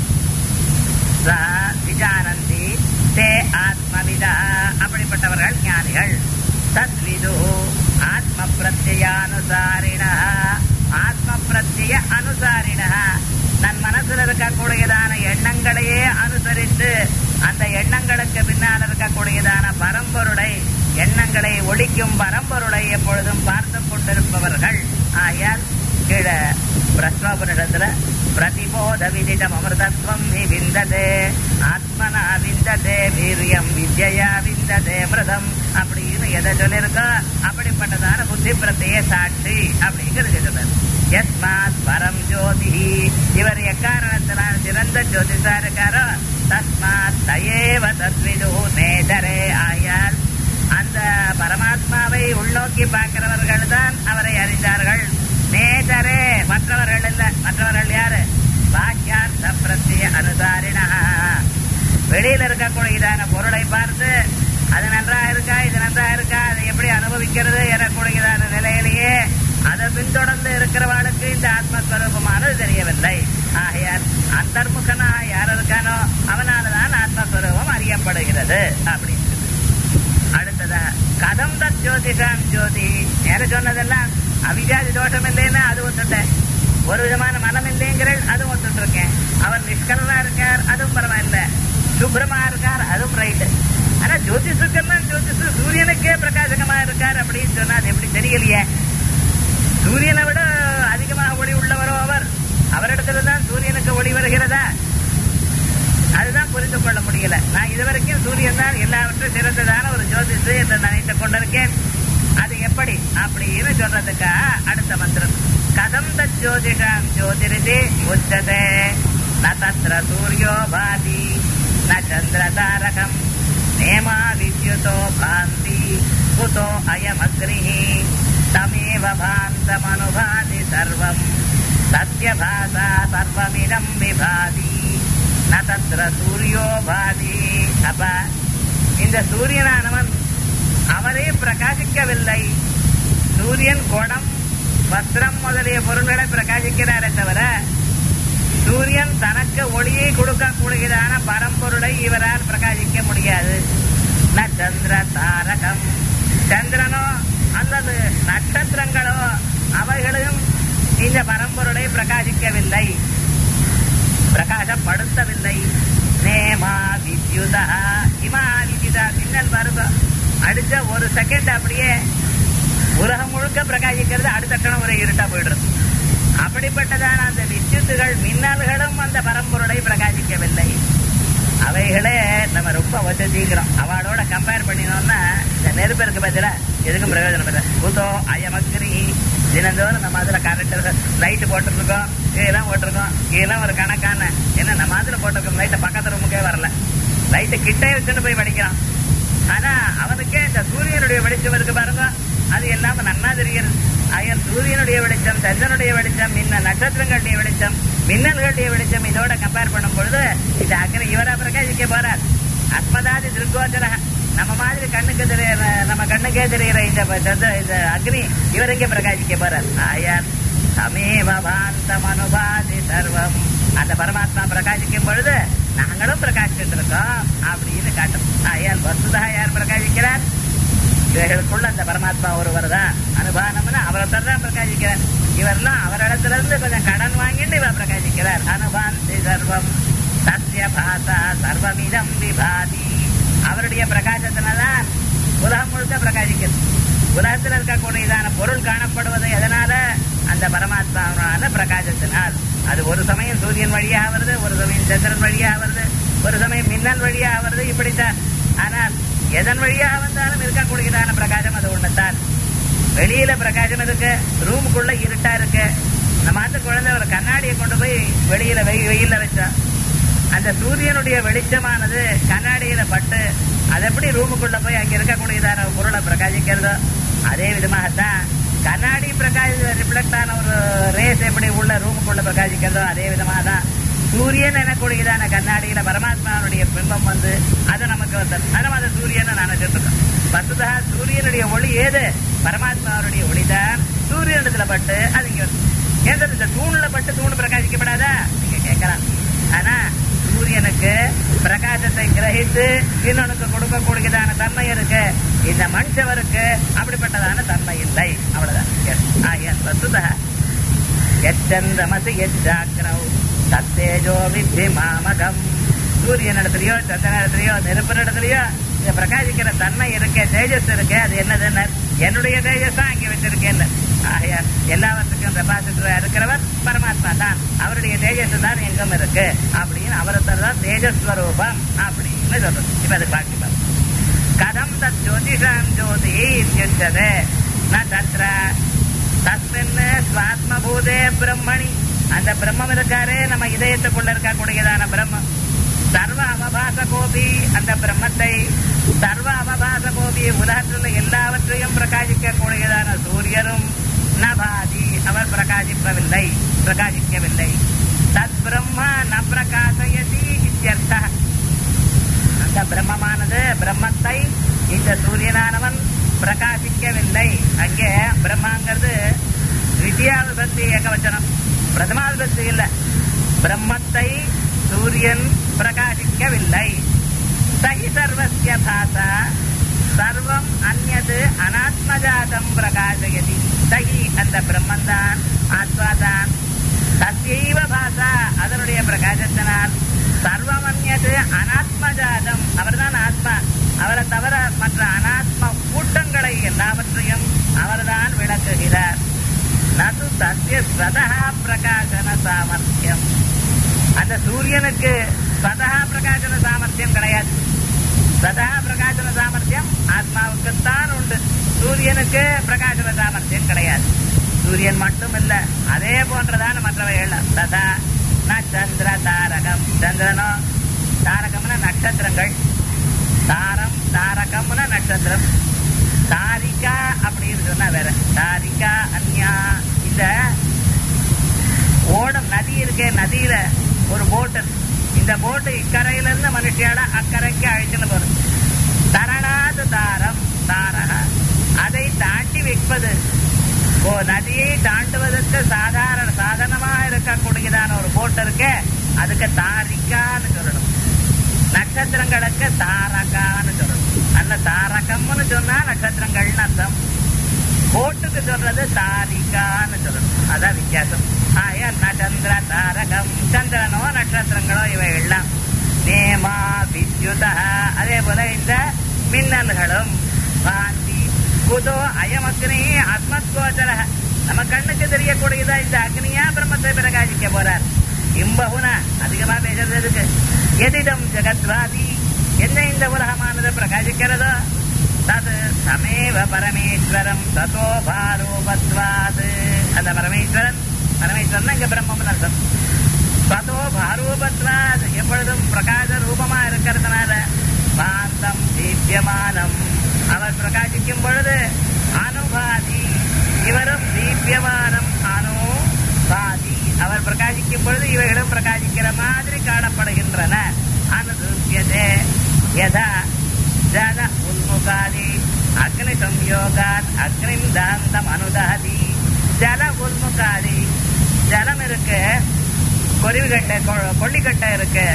சா விஜானந்தி தே ஆத்மவிதா அப்படிப்பட்டவர்கள் ஞானிகள் தத்விது ஆத்ம பிரத்யானுசாரிண ஆத்ம பிரத்ய அனுசாரிண தன் மனசுல இருக்கக்கூடியதான எண்ணங்களையே அனுசரித்து அந்த எண்ணங்களுக்கு பின்னால் இருக்கக்கூடியதான பரம்பொருளை எண்ணங்களை ஒழிக்கும் பரம்பொருளை எப்பொழுதும் பார்த்து கொண்டிருப்பவர்கள் ஆயால் கீழே பிரஸ்னோபனிடத்துல பிரதிபோத விதிதம் அமிர்தத்வம் ஹி விந்ததே ஆத்மனா விந்ததே வீரியம் வித்யா விந்ததே மிருதம் அப்படின்னு எதை சொல்லியிருக்கோ அப்படிப்பட்டதான புத்தி பிரத்தைய சாட்சி அப்படிங்கிறது சொல்றாரு யஸ்மாத் பரம் ஜோதி இவர் எக்காரணத்தினால் சிறந்த ஜோதிஷா இருக்காரோ தஸ்மாத் தயேவ தத்விது நேதரே ஆயால் அந்த பரமாத்மாவை உள்நோக்கி பார்க்கிறவர்கள் தான் அவரை அறிந்தார்கள் நேதரே மற்றவர்கள் இல்ல மற்றவர்கள் யாரு பாக்கியார்த்த பிரத்திய அனுசாரிணா வெளியில இருக்கக்கூடியதான பொருளை பார்த்து அது நன்றாக இருக்கா இது நன்றாக இருக்கா அதை எப்படி அனுபவிக்கிறது எனக்கூடியதான நிலையிலேயே அதை பின்தொடர்ந்து இருக்கிறவாளுக்கு இந்த ஆத்மஸ்வரூபமானது தெரியவில்லை ஆகையால் அந்தர்முகனா யார் இருக்கானோ அவனாலதான் ஆத்மஸ்வரூபம் அறியப்படுகிறது அப்படின்னு அடுத்ததா கதம் தத் ஜோதிஷாம் ஜோதி நேர சொன்னதெல்லாம் அவிஜாதி தோஷம் இல்லைன்னா அது ஒத்துட்டேன் ஒரு விதமான மனம் இல்லைங்கிறேன் அதுவும் ஒத்துட்டு இருக்கேன் அவர் நிஷ்கலனா இருக்கார் அதுவும் பரவாயில்ல சுப்ரமா இருக்கார் அதுவும் ரைட்டு ஆனா ஜோதிஷுக்கெல்லாம் ஜோதிஷு சூரியனுக்கே பிரகாசகமா இருக்கார் அப்படின்னு சொன்னா அது எப்படி தெரியலையே சூரியனை விட அதிகமாக ஒளி உள்ளவரோ அவர் அவரிடத்துல தான் சூரியனுக்கு ஒளி வருகிறதா அதுதான் புரிந்து கொள்ள முடியல நான் இதுவரைக்கும் சூரியன் தான் எல்லாவற்றும் சிறந்ததான ஒரு ஜோதிஷு என்று நினைத்துக் கொண்டிருக்கேன் அது எப்படி அப்படின்னு சொல்றதுக்கா அடுத்த மந்திரம் கதம் தத் ஜோதிஷாம் ஜோதிரிதி உச்சதே ந தத்ர சூரியோ பாதி ந சந்திர தாரகம் நேமா வித்யுதோ பாந்தி குதோ அயமக்ரிஹி தமேவ பாந்தமனுபாதி சர்வம் சத்யபாசா சர்வமிதம் விபாதி ந தத்ர சூரியோ பாதி அப்ப இந்த சூரியனானவன் அவரே பிரகாசிக்கவில்லை சூரியன் குடம் வஸ்திரம் முதலிய பொருள்களை பிரகாசிக்கிறாரே தவிர சூரியன் தனக்கு ஒளியை கொடுக்கக்கூடியதான பரம்பொருளை இவரால் பிரகாசிக்க முடியாது ந சந்திர தாரகம் சந்திரனோ அல்லது நட்சத்திரங்களோ அவைகளும் இந்த பரம்பொருளை பிரகாசிக்கவில்லை பிரகாசப்படுத்தவில்லை நேமா வித்யுதா இமா வித்யுதா மின்னல் வருக அடுத்த ஒரு செகண்ட் அப்படியே உலகம் முழுக்க பிரகாசிக்கிறது அடுத்த கணம் ஒரு இருட்டா போயிடுறது அப்படிப்பட்டதான அந்த வித்யுத்துகள் மின்னல்களும் அந்த பரம்பொருளை பிரகாசிக்கவில்லை அவைகளே நம்ம ரொம்ப வசதிக்கிறோம் அவளோட கம்பேர் பண்ணினோம்னா இந்த நெருப்பு இருக்கு பதில எதுக்கும் பிரயோஜனம் இல்லை பூதோ அயமக்கிரி தினந்தோறும் நம்ம அதுல கரண்ட் லைட் போட்டுருக்கோம் இதெல்லாம் போட்டிருக்கோம் இதெல்லாம் ஒரு கணக்கான என்ன நம்ம அதுல போட்டிருக்கோம் லைட்டை பக்கத்து ரூமுக்கே வரல லைட்டை கிட்டே வச்சுட்டு போய் படிக்கிறான் ஆனா அவனுக்கே இந்த சூரியனுடைய வெளிச்சம் இருக்கு பாருங்க அது எல்லாம் நன்னா தெரிகிறது ஆயர் சூரியனுடைய வெளிச்சம் சந்திரனுடைய வெளிச்சம் மின்ன நட்சத்திரங்களுடைய வெளிச்சம் மின்னல்களுடைய வெளிச்சம் இதோட கம்பேர் பண்ணும் பொழுது இது அக்னி இவரா பிரகாசிக்க போறார் அஸ்மதாதி திருக்கோச்சர நம்ம மாதிரி கண்ணுக்கு தெரியற நம்ம கண்ணுக்கே தெரிகிற இந்த சந்திர- இந்த அக்னி இவருக்கே பிரகாசிக்க போறார் ஆயார் சமீப பாந்தம் அனுபாதி சர்வம் அந்த பரமாத்மா பிரகாசிக்கும் பொழுது நாங்களும் பிரகாசிச்சுட்டு இருக்கோம் அப்படின்னு காட்டும் ஆயால் வசுதா யார் பிரகாசிக்கிறார் இவைகளுக்குள்ள அந்த பரமாத்மா ஒருவர் தான் அனுபானம்னு அவரை தான் பிரகாசிக்கிறார் இவரெல்லாம் அவரிடத்துல இருந்து கொஞ்சம் கடன் வாங்கிட்டு இவர் பிரகாசிக்கிறார் அனுபாந்தி சர்வம் சத்ய பாசா சர்வமிதம் விபாதி அவருடைய பிரகாசத்தினால்தான் உலகம் முழுக்க பிரகாசிக்கிறது உலகத்தில் இருக்கக்கூடியதான பொருள் காணப்படுவது எதனால அந்த பரமாத்மாவான பிரகாசத்தினால் அது ஒரு சமயம் சூரியன் வழியாக வருது ஒரு சமயம் சந்திரன் வழியாக வருது ஒரு சமயம் மின்னல் வழியாக வருது இப்படித்தான் ஆனால் எதன் வழியாக வந்தாலும் இருக்கக்கூடியதான பிரகாசம் அது ஒண்ணுதான் வெளியில பிரகாசம் இருக்கு ரூமுக்குள்ள இருட்டா இருக்கு நம்ம அந்த குழந்தை ஒரு கண்ணாடியை கொண்டு போய் வெளியில வெய் வெயில்ல வச்சா அந்த சூரியனுடைய வெளிச்சமானது கண்ணாடியில பட்டு அது எப்படி ரூமுக்குள்ள போய் அங்க இருக்கக்கூடியதான பொருளை பிரகாசிக்கிறதோ அதே விதமாகத்தான் கண்ணாடி பிரகாஷ் ரிஃப்ளெக்ட் ஆன ஒரு ரேஸ் எப்படி உள்ள ரூமுக்குள்ள பிரகாசிக்கிறதோ அதே விதமா தான் சூரியன் எனக்கூடியதான கண்ணாடியில பரமாத்மாவுடைய பிம்பம் வந்து அது நமக்கு வந்தது அதனால அது சூரியன் நினைச்சிட்டு இருக்கோம் வசுதா சூரியனுடைய ஒளி ஏது பரமாத்மாவுடைய ஒளிதான் சூரியனிடத்துல பட்டு அது இங்க வருது ஏன் இந்த தூண்ல பட்டு தூண் பிரகாசிக்கப்படாதா நீங்க கேட்கலாம் ஆனா சூரியனுக்கு பிரகாசத்தை கிரகித்து இன்னொனுக்கு கொடுக்கக்கூடியதான தன்மை இருக்கு இந்த மனுஷவருக்கு அப்படிப்பட்டதான தன்மை இல்லை அவ்வளவுதான் Yes. ஆகிய வசுதா எச்சந்திரமசி எச்சாக்கிரவ் தத்தேஜோ வித்தி மாமகம் சூரியன் இடத்துலயோ சந்திரன் இடத்துலயோ நெருப்பு இடத்துலயோ இந்த பிரகாசிக்கிற தன்மை இருக்கே தேஜஸ் இருக்கே அது என்னதுன்னு என்னுடைய தேஜஸ் தான் அங்கே வச்சிருக்கேன் ஆகையா எல்லாவற்றுக்கும் ரெபாசிட்டரா இருக்கிறவர் பரமாத்மா தான் அவருடைய தேஜஸ் தான் எங்கும் இருக்கு அப்படின்னு அவரத்தர் தான் தேஜஸ்வரூபம் அப்படின்னு சொல்றது இப்ப அது பாக்கி பாருங்க. கதம் தத் ஜோதிஷாம் ஜோதி இத்தியுச்சதே ந தத்ர தஸ்மின் ஸ்வாத்மபூதே பிரம்மணி அந்த பிரம்மம் இருக்காரே நம்ம இதயத்துக்குள்ள இருக்கக்கூடியதான பிரம்மம் சர்வ அவபாச கோபி அந்த பிரம்மத்தை சர்வ அவபாச கோபி உலகத்தில் எல்லாவற்றையும் பிரகாசிக்க கூடியதான சூரியனும் நபாதி அவர் பிரகாசிப்பவில்லை பிரகாசிக்கவில்லை தத் பிரம்ம ந பிரகாசயதி இத்தியர்த்தா அந்த பிரம்மமானது பிரம்மத்தை இந்த சூரியனானவன் பிரகாசிக்கவில்லை அங்கே பிரம்மாங்கிறது வித்யா விபக்தி ஏகவச்சனம் பிரதமா விபக்தி இல்ல பிரம்மத்தை சூரியன் பிரகாசிக்கவில்லை சகி சர்வசிய பாசா சர்வம் அந்நது அனாத்மஜாதம் பிரகாசயதி சகி அந்த பிரம்மந்தான் ஆத்மாதான் தஸ்யைவ பாசா அதனுடைய பிரகாசத்தினால் சர்வமன்யது அனாத்மஜாதம் அவர்தான் ஆத்மா அவரை தவிர மற்ற அனாத்ம கூட்டங்களை எல்லாவற்றையும் அவர்தான் விளக்குகிறார் நது தஸ்ய ஸ்வதா பிரகாசன சாமர்த்தியம் அந்த சூரியனுக்கு ஸ்வதா பிரகாசன சாமர்த்தியம் கிடையாது சதா பிரகாசன சாமர்த்தியம் ஆத்மாவுக்குத்தான் உண்டு சூரியனுக்கு பிரகாசன சாமர்த்தியம் கிடையாது சூரியன் மட்டும் இல்ல அதே போன்றதான மற்றவைகள் ததா ந சந்திர தாரகம் சந்திரனோ தாரகம்னா நட்சத்திரங்கள் தாரம் தாரகம்னா நட்சத்திரம் தாரிகா அப்படின்னு சொன்னா வேற தாரிகா அந்யா இந்த ஓடம் நதி இருக்கே நதியில ஒரு போட்டு இந்த போட்டு இக்கரையில இருந்து மனுஷியால அக்கறைக்கு அழைச்சுன்னு போறது தரணாது தாரம் தாரக அதை தாண்டி வைப்பது ஓ நதியை தாண்டுவதற்கு சாதாரண சாதனமா இருக்கக்கூடியதான ஒரு போட் இருக்கு அதுக்கு தாரிக்கான்னு சொல்லணும் நட்சத்திரங்களுக்கு தாரகான்னு சொல்லணும் அந்த தாரகம்னு சொன்னா நட்சத்திரங்கள்னு அர்த்தம் போட்டுக்கு சொல்றது தாரிகான்னு சொல்லணும் அதான் வித்தியாசம் ஆயா நச்சந்திர தாரகம் சந்திரனோ நட்சத்திரங்களோ இவை எல்லாம் நேமா வித்யுத அதே போல இந்த மின்னல்களும் காந்தி குதோ அயம் அக்னி ஆத்மத்கோச்சர நம்ம கண்ணுக்கு தெரியக்கூடியதா இந்த அக்னியா பிரம்மத்தை பிரகாசிக்க போறார் இம்பகுன அதிகமா பேசுறது இருக்கு எதிடம் ஜெகத்வாதி என்ன இந்த உலகமானது பிரகாசிக்கிறதோ தது சமேவ பரமேஸ்வரம் ததோ பாரூபத்வாது அந்த பரமேஸ்வரன் பரமேஸ்வரன் இங்க பிரம்மம்னு அர்த்தம் ததோ பாரூபத்வாத் எப்பொழுதும் பிரகாச ரூபமா இருக்கிறதுனால பாந்தம் தீபியமானம் அவர் பிரகாசிக்கும் பொழுது அனுபாதி இவரும் தீபியமானம் அனுபாதி அவர் பிரகாசிக்கும் பொழுது இவைகளும் பிரகாசிக்கிற மாதிரி காணப்படுகின்றன அனுதூபியதே யதா ஜல உன்முகாதி அக்னி சம்யோகாத் அக்னிம் தாந்தம் அனுதாதி ஜல உன்முகாதி ஜலம் இருக்கு கொருவிக்கட்டை கொ- கொல்லிக்கட்டை இருக்கு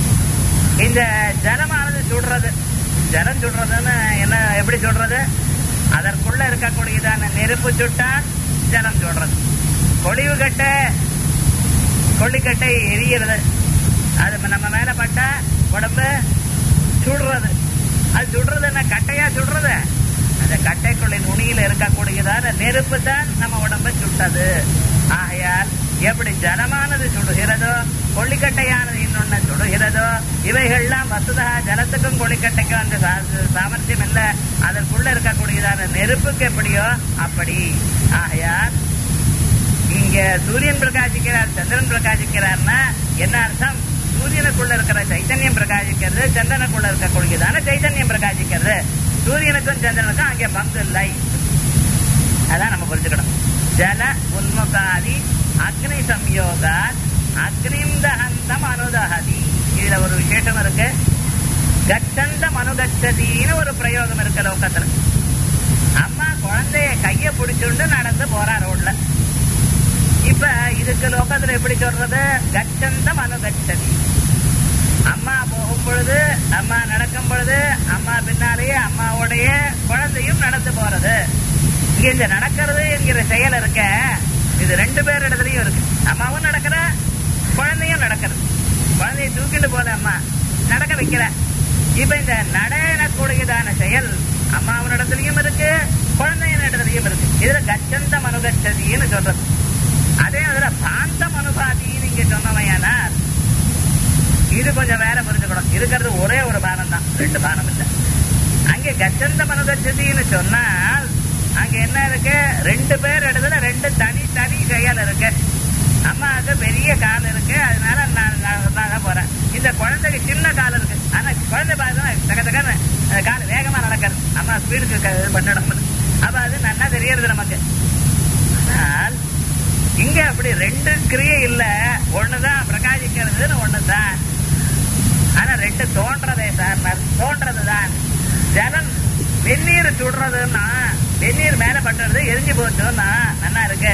இந்த ஜலமானது சுடுறது ஜலம் சுடுறதுன்னு என்ன எப்படி சுடுறது அதற்குள்ள இருக்கக்கூடியதான நெருப்பு சுட்டா ஜலம் சுடுறது கொழிவு கட்டை கொல்லிக்கட்டை எரியிறது அது நம்ம மேல பட்டா உடம்பு சுடுறது அது சுடுறது என்ன கட்டையா சுடுறது அந்த கட்டைக்குள்ள நுனியில இருக்கக்கூடியதான நெருப்பு தான் நம்ம உடம்பை சுட்டது ஆகையால் எப்படி ஜலமானது சுடுகிறதோ கொள்ளிக்கட்டையானது இன்னொன்னு சுடுகிறதோ இவைகள்லாம் வசுதா ஜலத்துக்கும் கொள்ளிக்கட்டைக்கும் அந்த சா- சாமர்த்தியம் இல்ல அதற்குள்ள இருக்கக்கூடியதான நெருப்புக்கு எப்படியோ அப்படி ஆகையால் இங்க சூரியன் பிரகாசிக்கிறார் சந்திரன் பிரகாசிக்கிறார்னா என்ன அர்த்தம் சூரியனுக்குள்ள இருக்கிற சைத்தன்யம் பிரகாசிக்கிறது சந்திரனுக்குள்ள இருக்கக்கூடியதான சைத்தன்யம் பிரகாசிக்கிறது சூரியனுக்கும் சந்திரனுக்கும் அங்கே பங்கு இல்லை அதான் நம்ம புரிஞ்சுக்கணும் ஜல உன்முகாதி அக்னி சம்யோகா அக்னிம் தஹந்தம் அனுதஹதி இதுல ஒரு விசேஷம் இருக்கு கச்சந்தம் அனுகச்சதின்னு ஒரு பிரயோகம் இருக்கு லோகத்துல அம்மா குழந்தைய கைய பிடிச்சுண்டு நடந்து போறா ரோட்ல இப்ப இதுக்கு லோகத்துல எப்படி சொல்றது கச்சந்தம் அனுகச்சதி அம்மா போகும் பொழுது அம்மா நடக்கும் பொழுது அம்மா பின்னாலேயே அம்மாவுடைய குழந்தையும் நடந்து போறது இங்க இந்த நடக்கிறது என்கிற செயல் இருக்க இது ரெண்டு பேர் இடத்துலயும் இருக்கு அம்மாவும் நடக்கிற குழந்தையும் நடக்கிறது குழந்தைய தூக்கிட்டு போல அம்மா நடக்க வைக்கிற இப்ப இந்த நடனக்கூடியதான செயல் அம்மாவின் இடத்துலயும் இருக்கு குழந்தையின் இடத்துலயும் இருக்கு இதுல கச்சந்த மனுகச்சதின்னு சொல்றது அதே அதுல பாந்த மனுபாதின்னு இங்க சொன்னவையானார் இது கொஞ்சம் வேற புரிஞ்சுக்கணும் இருக்கிறது ஒரே ஒரு பானம் தான் ரெண்டு பானம் இல்ல அங்க கச்சந்த மனுகச்சதின்னு சொன்னால் அங்க என்ன இருக்கு ரெண்டு பேர் இடத்துல ரெண்டு தனி தனி செயல் இருக்கு அம்மாவுக்கு பெரிய கால் இருக்கு அதனால நான் நான் தான் போறேன் இந்த குழந்தைக்கு சின்ன கால் இருக்கு ஆனா குழந்தை பார்த்தா தக்க தக்கன்னு அந்த கால் வேகமா நடக்கிறது அம்மா ஸ்பீடுக்கு க- இது பண்ணணும் அப்ப அது நல்லா தெரியறது நமக்கு ஆனால் இங்க அப்படி ரெண்டு கிரியை இல்ல ஒண்ணுதான் பிரகாசிக்கிறதுன்னு ஒண்ணுதான் ஆனா ரெண்டு தோன்றதே சார் தோன்றதுதான் ஜலம் வெந்நீர் சுடுறதுன்னா வெந்நீர் மேல பட்டுறது எரிஞ்சு போச்சுன்னா நல்லா இருக்கு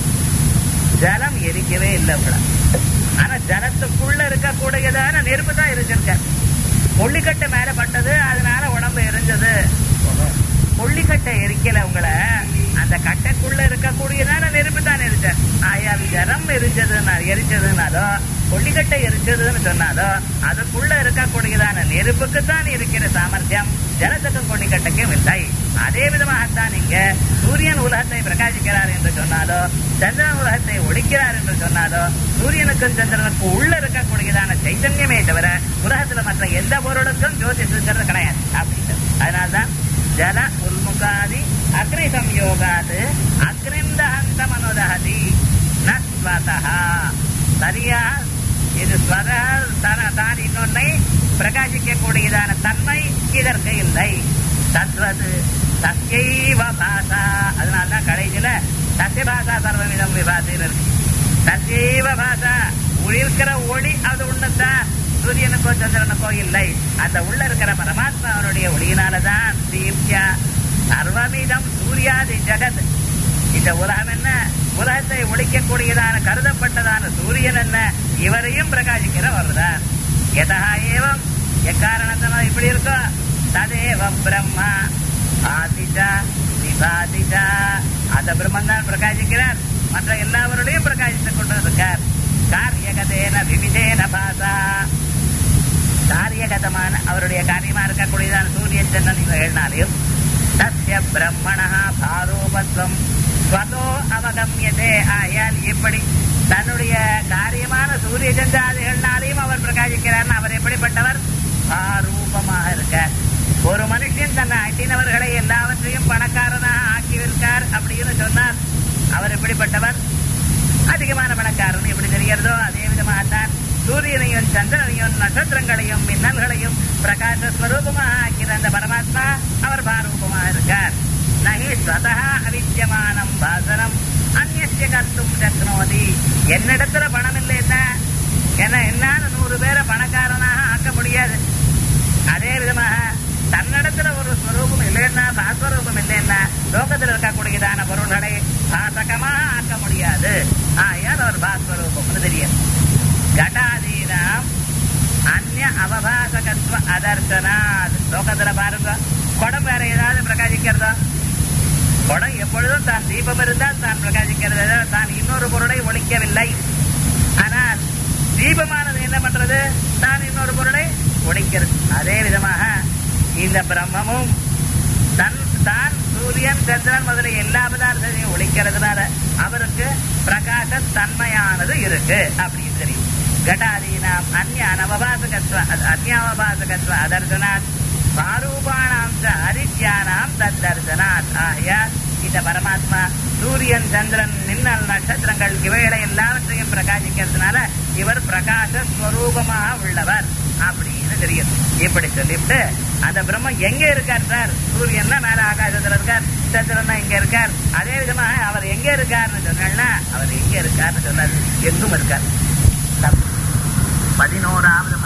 ஜலம் எரிக்கவே இல்லை கூட ஆனா ஜலத்துக்குள்ள இருக்கக்கூடியதான நெருப்பு தான் எரிஞ்சிருக்க கொல்லிக்கட்டை மேல பட்டது அதனால உடம்பு எரிஞ்சது கொல்லிக்கட்டை எரிக்கல உங்களை அந்த கட்டைக்குள்ள இருக்கக்கூடியதான நெருப்பு தான் எரிச்ச ஆயால் ஜலம் எரிஞ்சதுன்னா எரிச்சதுனாலோ கொல்லிக்கட்டை எரிச்சதுன்னு சொன்னாலோ அதுக்குள்ள இருக்கக்கூடியதான நெருப்புக்கு தான் இருக்கிற சாமர்த்தியம் ஜலத்துக்கும் கொல்லிக்கட்டைக்கும் இல்லை அதே விதமாகத்தான் இங்க சூரியன் உலகத்தை பிரகாசிக்கிறார் என்று சொன்னாலோ சந்திரன் உலகத்தை ஒழிக்கிறார் என்று சொன்னாலோ சூரியனுக்கும் சந்திரனுக்கும் உள்ள இருக்கக்கூடியதான சைத்தன்யமே தவிர உலகத்துல மற்ற எந்த பொருளுக்கும் ஜோதி இருக்கிறது கிடையாது அப்படின்னு அதனால்தான் ஜல உன்முகாதி அக்னி சம்யோகாது அக்னிந்தஹந்த மனோதஹதி நஸ்வதா சரியா இது ஸ்வத தன- தான் இன்னொன்னை பிரகாசிக்கக்கூடியதான தன்மை இதற்கு இல்லை தத்வது சத்யைவ பாசா அதனால்தான் கடைசியில சத்திய பாசா சர்வவிதம் விபாதின்னு இருக்கு சத்யைவ பாசா இருக்கிற ஒளி அது ஒண்ணுதான் சூரியனுக்கோ சந்திரனுக்கோ இல்லை அந்த உள்ள இருக்கிற பரமாத்மாவனுடைய ஒளியினாலதான் தீப்தியா சர்வமிதம் சூர்யாதி ஜெகத் இந்த உலகம் என்ன உலகத்தை ஒழிக்கக்கூடியதான கருதப்பட்டதான சூரியன் என்ன இவரையும் பிரகாசிக்கிறவர் தான் எதா ஏவம் எக்காரணத்தினால் இப்படி இருக்கோ ததேவ பிரம்மா ஆதிஜா விபாதிஜா அந்த பிரம்மன் தான் பிரகாசிக்கிறார் மற்ற எல்லாவருடையும் பிரகாசித்துக் கொண்டு இருக்கார் காரியகதேன விவிதேன பாசா காரியகதமான அவருடைய காரியமா இருக்கக்கூடியதான சூரியன் சந்திரன் இவர்களாலையும் தஸ்ய பிரம்மணா பாரூபத்வம் ஸ்வதோ அவகமியதே ஆயால் இப்படி தன்னுடைய காரியமான சூரிய சந்திராதிகள்னாலையும் அவர் பிரகாசிக்கிறார் அவர் எப்படிப்பட்டவர் பாரூபமாக இருக்கார் ஒரு மனுஷன் தன்னை அட்டினவர்களை எல்லாவற்றையும் பணக்காரனாக ஆக்கியிருக்கார் அப்படின்னு சொன்னார் அவர் எப்படிப்பட்டவர் அதிகமான பணக்காரன் எப்படி தெரிகிறதோ அதே விதமாகத்தான் சூரியனையும் சந்திரனையும் நட்சத்திரங்களையும் மின்னல்களையும் பிரகாச ஸ்வரூபமாக ஆக்கிற அந்த பரமாத்மா அவர் பாரூபமாக இருக்கார் நகி ஸ்வதா அவித்தியமானம் பாசனம் அந்நிய கர்த்தும் சக்னோதி என்னிடத்துல பணம் இல்லை என்ன என்ன என்னால நூறு பேரை பணக்காரனாக ஆக்க முடியாது அதே விதமாக தன்னிடத்துல ஒரு ஸ்வரூபம் இல்லைன்னா பாஸ்வரூபம் இல்லைன்னா லோகத்தில் இருக்கக்கூடியதான பொருள்களை பாசகமாக ஆக்க முடியாது ஆயால் ஒரு பாஸ்வரூபம்னு தெரியும் கடாதீனாம் அந்நிய அவபாசகத்துவ அதர்சனாத் லோகத்துல பாருங்க குடம் வேற ஏதாவது பிரகாசிக்கிறதா குடம் எப்பொழுதும் தான் தீபம் இருந்தால் தான் பிரகாசிக்கிறது தான் இன்னொரு பொருளை ஒழிக்கவில்லை ஆனால் தீபமானது என்ன பண்றது தான் இன்னொரு பொருளை ஒழிக்கிறது அதே விதமாக இந்த பிரம்மமும் தன் தான் சூரியன் சந்திரன் முதலிய எல்லா பதார்த்தத்தையும் ஒழிக்கிறதுனால அவருக்கு பிரகாச தன்மையானது இருக்கு அப்படின்னு தெரியும் கடாதீனாம் அந்நிய அனவபாசகத்வ அந்நியாவபாசகத்வ அதர்சனாத் பாரூபானாம் ச அரித்யானாம் தத்தர்சனாத் ஆகையால் இந்த பரமாத்மா சூரியன் சந்திரன் மின்னல் நட்சத்திரங்கள் இவைகளை எல்லாவற்றையும் பிரகாசிக்கிறதுனால இவர் பிரகாச ஸ்வரூபமாக உள்ளவர் அப்படின்னு தெரியும் இப்படி சொல்லிவிட்டு அந்த பிரம்மம் எங்க இருக்கார் சார் சூரியன் தான் மேல ஆகாசத்துல இருக்கார் நட்சத்திரம்னா இங்க இருக்கார் அதே விதமா அவர் எங்க இருக்காருன்னு சொன்னா அவர் எங்க இருக்காருன்னு சொன்னார் எங்கும் இருக்கார் பதினோராவது